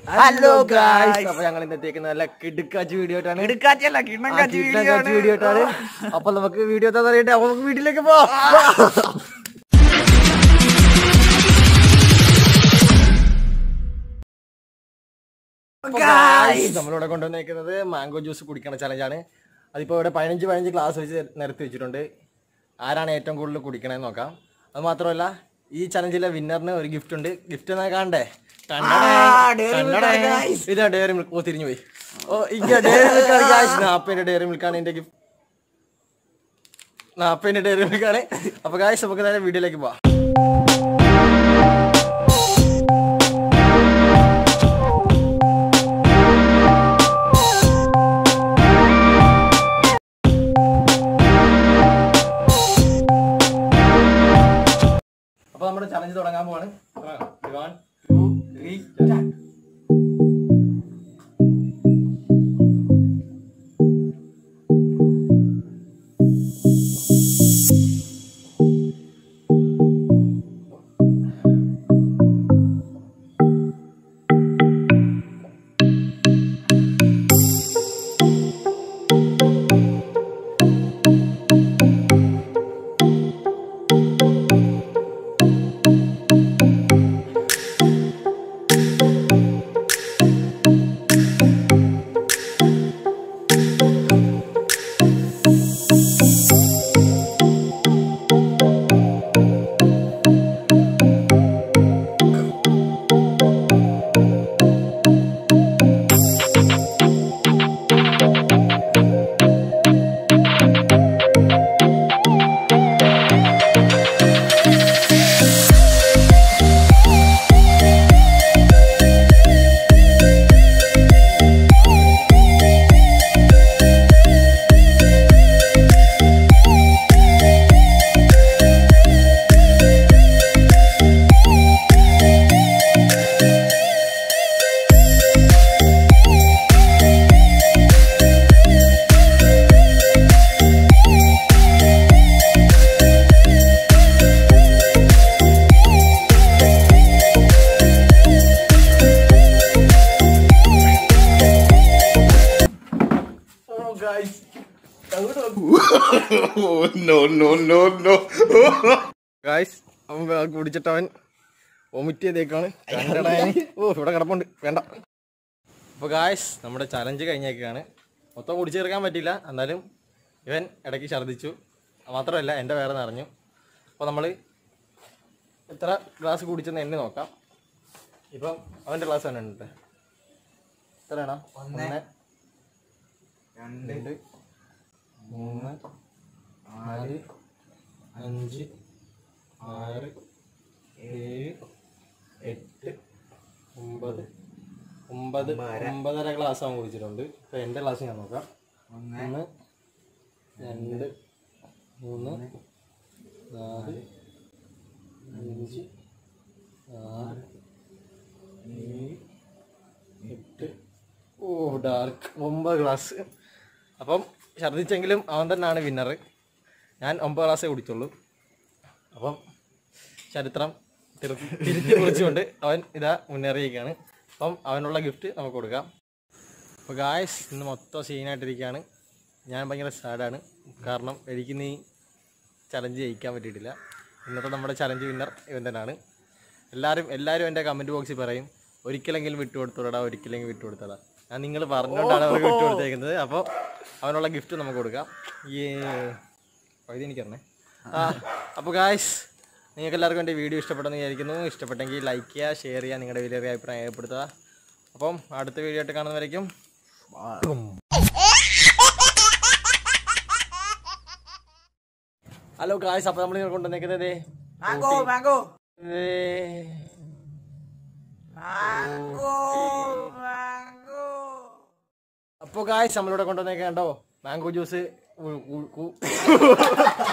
Hello guys അപ്പൊ ഞങ്ങൾ ഇന്ന് എത്തിയേക്കുന്ന നല്ല കിടുക്കാച്ച് വീഡിയോ ആയിട്ടാണ് എടുക്കാച്ചല്ല കിണ്ണം കാച്ചി കിടുക്കാച്ച് വീഡിയോ ആയിട്ടാണ് അപ്പൊ നമുക്ക് വീഡിയോ എന്താ അറിയട്ടെ അപ്പൊ നമുക്ക് വീട്ടിലേക്ക് പോ Guys. നമ്മളിവിടെ കൊണ്ടുവന്നേക്കുന്നത് മാംഗോ ജ്യൂസ് കുടിക്കണ ചലഞ്ചാണ് അതിപ്പോ ഇവിടെ പതിനഞ്ച് പതിനഞ്ച് ഗ്ലാസ് വെച്ച് നിരത്തി വെച്ചിട്ടുണ്ട് ആരാണ് ഏറ്റവും കൂടുതൽ കുടിക്കണേന്ന് നോക്കാം അത് മാത്രമല്ല ഈ ചലഞ്ചിലെ വിന്നറിന് ഒരു ഗിഫ്റ്റ് ഉണ്ട് ഗിഫ്റ്റ് എന്നാ കാണണ്ടേ Dairy Milk ആണ്, guys. ഇതാ ഡയറി മിൽക്ക് ഓ തിരിഞ്ഞു പോയി ഓ ഇല്ല ഡയറി മിൽക്കാണ് ഗായ്സ് നാപ്പേന്റെ ഡയറി മിൽക്കാണ് എന്റെ ഗിഫ്റ്റ് നാപ്പേന്റെ ഡയറി മിൽക്കാണ് അപ്പൊ ഗായ്സ് നമുക്ക് നേരെ വീഡിയോയിലേക്ക് പോവാം അപ്പൊ നമ്മുടെ ചലഞ്ച് തുടങ്ങാൻ പോവാണ് one two three oh guys Oh, no, no, no, no. Guys അവൻ വേ- കുടിച്ചിട്ട് അവൻ വൊമിറ്റ് ചെയ്തേക്കാണ് കണ്ടടായന്. ഓ ഇവിടെ കിടപ്പുണ്ട് വേണ്ട അപ്പൊ ഗായ്സ് നമ്മുടെ ചലഞ്ച് കഴിഞ്ഞേക്കാണ് മൊത്തം കുടിച്ചു തീർക്കാൻ പറ്റില്ല എന്നാലും ഇവൻ ഇടയ്ക്ക് ഛർദ്ദിച്ചു മാത്രമല്ല എൻ്റെ വേറെ നിറഞ്ഞു അപ്പോൾ നമ്മൾ എത്ര ഗ്ലാസ് കുടിച്ചെന്ന് എണ്ണി നോക്കാം ഇപ്പം അവൻ്റെ ഗ്ലാസ് തന്നെ ഉണ്ട് എത്രയാണോ ഒന്ന് രണ്ട് മൂന്ന് നാല് അഞ്ച് ആറ് ഏഴ് എട്ട് ഒമ്പത് ഒമ്പത് ഒമ്പതര ഗ്ലാസ് അവൻ കുടിച്ചിട്ടുണ്ട് ഇപ്പൊ എൻ്റെ ഗ്ലാസ് ഞാൻ നോക്കാം ഒന്ന് രണ്ട് മൂന്ന് നാല് അഞ്ച് ആറ് ഏഴ് എട്ട് ഓ ഡാർക്ക് ഒമ്പത് ഗ്ലാസ് അപ്പം ഛർദ്ദിച്ചെങ്കിലും അവൻ തന്നെയാണ് വിന്നർ ഞാൻ ഒമ്പത് ഗ്ലാസ്സേ കുടിച്ചുള്ളൂ അപ്പം ചരിത്രം തിരു- തിരുത്തി കുറിച്ചുകൊണ്ട് അവൻ ഇതാ മുന്നേറിയിരിക്കുകയാണ് അപ്പം അവനുള്ള ഗിഫ്റ്റ് നമുക്ക് കൊടുക്കാം അപ്പോൾ ഗായസ് ഇന്ന് മൊത്തം സീനായിട്ടിരിക്കുകയാണ് ഞാൻ ഭയങ്കര സാഡാണ് കാരണം എനിക്കിന്ന് ഈ ചലഞ്ച് ജയിക്കാൻ പറ്റിയിട്ടില്ല ഇന്നത്തെ നമ്മുടെ ചലഞ്ച് വിന്നർ ഇവൻ തന്നെയാണ് എല്ലാവരും എല്ലാവരും എൻ്റെ കമൻറ്റ് ബോക്സിൽ പറയും ഒരിക്കലെങ്കിലും വിട്ടുകൊടുത്തോടാ ഒരിക്കലെങ്കിലും വിട്ടുകൊടുത്തോടാ ഞാൻ നിങ്ങൾ പറഞ്ഞുകൊണ്ടാണ് അവർക്ക് വിട്ടുകൊടുത്തേക്കുന്നത് അപ്പോൾ അവനുള്ള ഗിഫ്റ്റ് നമുക്ക് കൊടുക്കാം ഈ പകുതി എനിക്കറിഞ്ഞേ ആ അപ്പോൾ ഗായ്സ് നിങ്ങൾക്ക് എല്ലാവർക്കും എൻ്റെ വീഡിയോ ഇഷ്ടപ്പെട്ടെന്ന് വിചാരിക്കുന്നു ഇഷ്ടപ്പെട്ടെങ്കിൽ ലൈക്ക് ചെയ്യുക ഷെയർ ചെയ്യുക നിങ്ങളുടെ വലിയ അഭിപ്രായം രേഖപ്പെടുത്തുക അപ്പം അടുത്ത വീഡിയോ ആയിട്ട് കാണുന്നവരേക്കും ഹലോ ഗായ്സ് അപ്പോൾ നമ്മൾ നിങ്ങൾ കൊണ്ടുവന്നേക്കുന്നത് മാംഗോ മാംഗോ ഏ, മാംഗോ മാംഗോ അപ്പോൾ ഗായ്സ് നമ്മളിവിടെ കൊണ്ടുവന്നേക്കണ്ടോ മാംഗോ ജ്യൂസ്